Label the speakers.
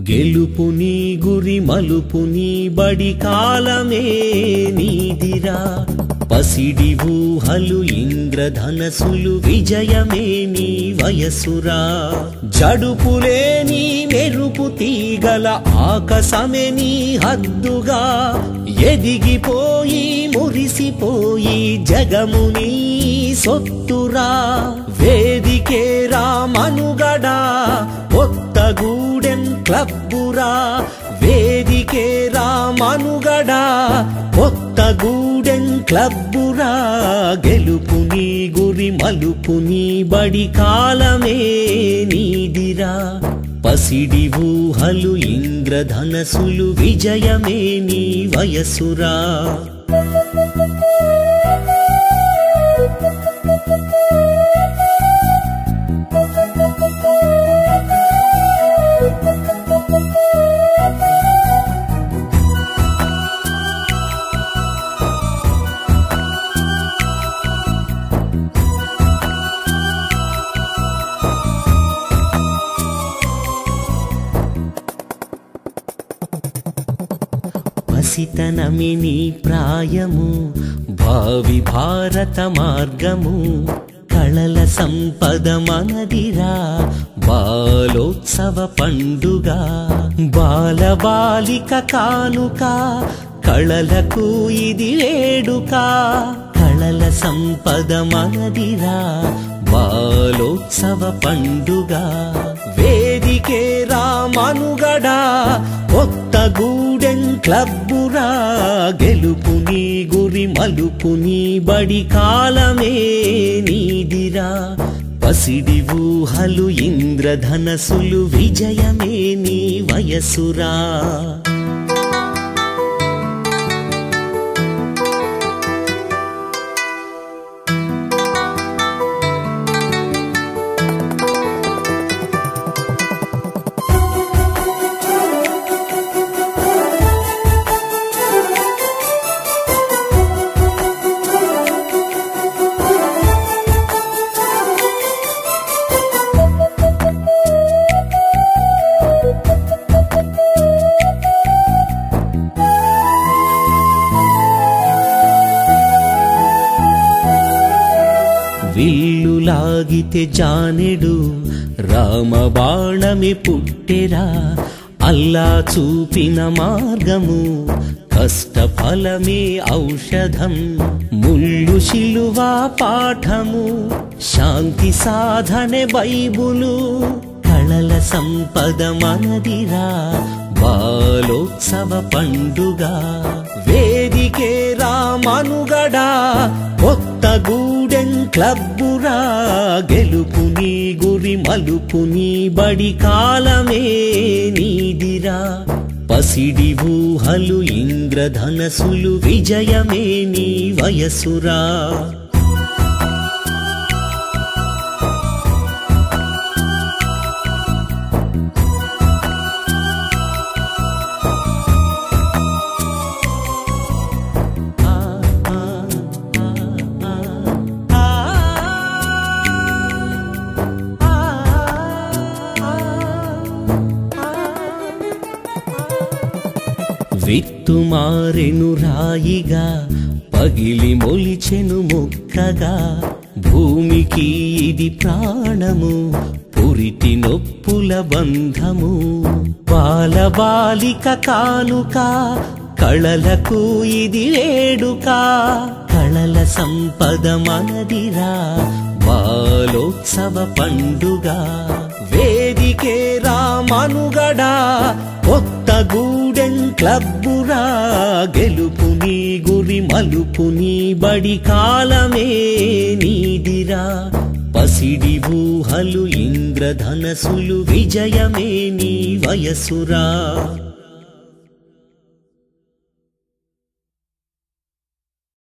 Speaker 1: గెలుపు నీ గురి మలుపు నీ బడి కాలమే నీదిరా పసిడి ఊహలు ఇంద్రధనసులు విజయమే నీ వయసురా జడుపులే నీ మెరుపు తీగల ఆకసమే నీ హద్దుగా ఎదిగిపోయి మురిసిపోయి జగముని సొత్తురా వేదికే రామనుగడా కొత్తగూడెం క్లబ్బురా వేదికే రామనుగడా కొత్తగూడెం క్లబ్బురా గెలుపు నీ గురి మలుపు నీ బడి కాలమే నీదిరా పసిడి ఊహలు ఇంద్రధనసులు విజయమే నీ వయసురా పసితనమి నీ ప్రాయము భావి భారత మార్గము కళల సంపద మనదిరా బాలోత్సవ పండుగ బాలబాలిక కానుక కళలకు ఇది వేడుక కళల సంపద మనదిరా బాలోత్సవ పండుగ వేదికే రామనుగడా కొత్తగూడెం క్లబ్బురా గెలుపు నీ గురి మలుపు నీ బడి కాలమే నీదిరా పసిడి ఊహలు ఇంద్రధనసులు విజయమే నీ వయసురా విల్లు లాగితే జానెడు రామబాణమి పుట్టెరా అల్లా చూపిన మార్గము కష్ట ఫలమే ఔషధం ముళ్ళు శిలువా పాఠము శాంతి సాధనే బైబులు కళల సంపద మనదిరా బాలోత్సవ పండుగ వేదికే రామనుగడా కొత్తగూడెం క్లబ్బురా గెలుపు నీ గురి మలుపు నీ బడి కాలమే నీదిరా పసిడి ఊహలు ఇంద్రధనసులు విజయమే నీ వయసురా విత్తు మారెను రాయిగా పగిలి మొలిచెను మొక్కగా భూమికి ఇది ప్రాణము పురిటి నొప్పుల బంధము బాలబాలిక కానుక కళలకు ఇది వేడుక కళల సంపద మనదిరా బాలోత్సవ పండుగ వేదికే రామనుగడా కొత్తగూడెం క్లబ్బురా గెలుపు నీ గురి మలుపు నీ బడి కాలమే నీదిరా పసిడి ఊహలు ఇంద్రధనసులు విజయమే నీ వయసురా